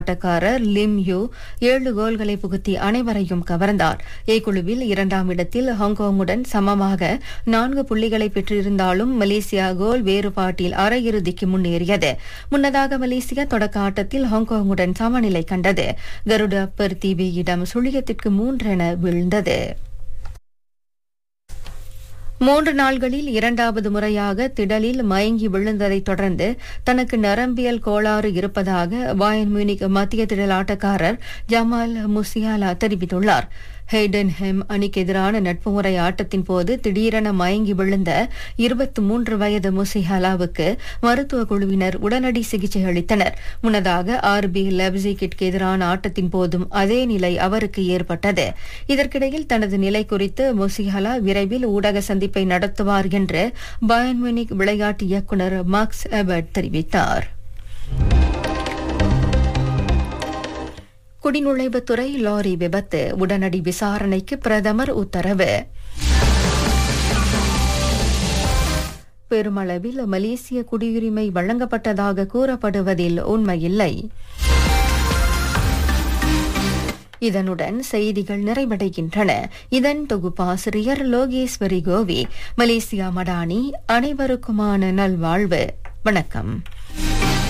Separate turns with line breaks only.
ஆட்டக்காரர் Lim you ஏழு கோல்களை புகுத்தி அனைவரையும் கவர்ந்தார் ஏ குழுவில் இரண்டாம் இடத்தில் ஹாங்காங்குடன் சமமாக நான்கு புள்ளிகளை பெற்றிருந்தாலும் மலேசியா கோல் வேறுபாட்டில் அரையிறுதிக்கு முன்னேறியது முன்னதாக மலேசியா தொடக்க ஆட்டத்தில் ஹாங்காங்குடன் சமநிலை கண்டது கருட அப்பர் தீபியிடம் சுழியத்திற்கு மூன்றென வீழ்ந்தது மூன்று நாள்களில் இரண்டாவது முறையாக திடலில் மயங்கி விழுந்ததைத் தொடர்ந்து தனக்கு நரம்பியல் கோளாறு இருப்பதாக வாயன் மியூனிக் மத்திய திடல் ஆட்டக்காரர் ஜமால் முசியாலா தெரிவித்துள்ளார் ஹெய்டன்ஹெம் அணிக்கு எதிரான நட்பு முறை ஆட்டத்தின் போது திடீரென மயங்கி விழுந்த இருபத்தி மூன்று வயது முசிஹாலாவுக்கு மருத்துவ குழுவினர் உடனடி சிகிச்சை அளித்தனர் முன்னதாக ஆர்பி லெப்சிகிட்க்கு எதிரான ஆட்டத்தின் போதும் அதே நிலை அவருக்கு ஏற்பட்டது இதற்கிடையில் தனது நிலை குறித்து முசிஹாலா விரைவில் ஊடக சந்திப்பை நடத்துவார் என்று பயன்மினிக் விளையாட்டு இயக்குநர் மார்க்ஸ் எபர்ட் தெரிவித்தார் குடிநுழைவுத்துறை லாரி விபத்து உடனடி விசாரணைக்கு பிரதமர் உத்தரவு பெருமளவில் மலேசிய குடியுரிமை வழங்கப்பட்டதாக கூறப்படுவதில் உண்மையில்லை இதனுடன் செய்திகள் நிறைவடைகின்றன இதன் தொகுப்பாசிரியர் லோகேஸ்வரி கோவி மலேசியா மடானி அனைவருக்குமான நல்வாழ்வு வணக்கம்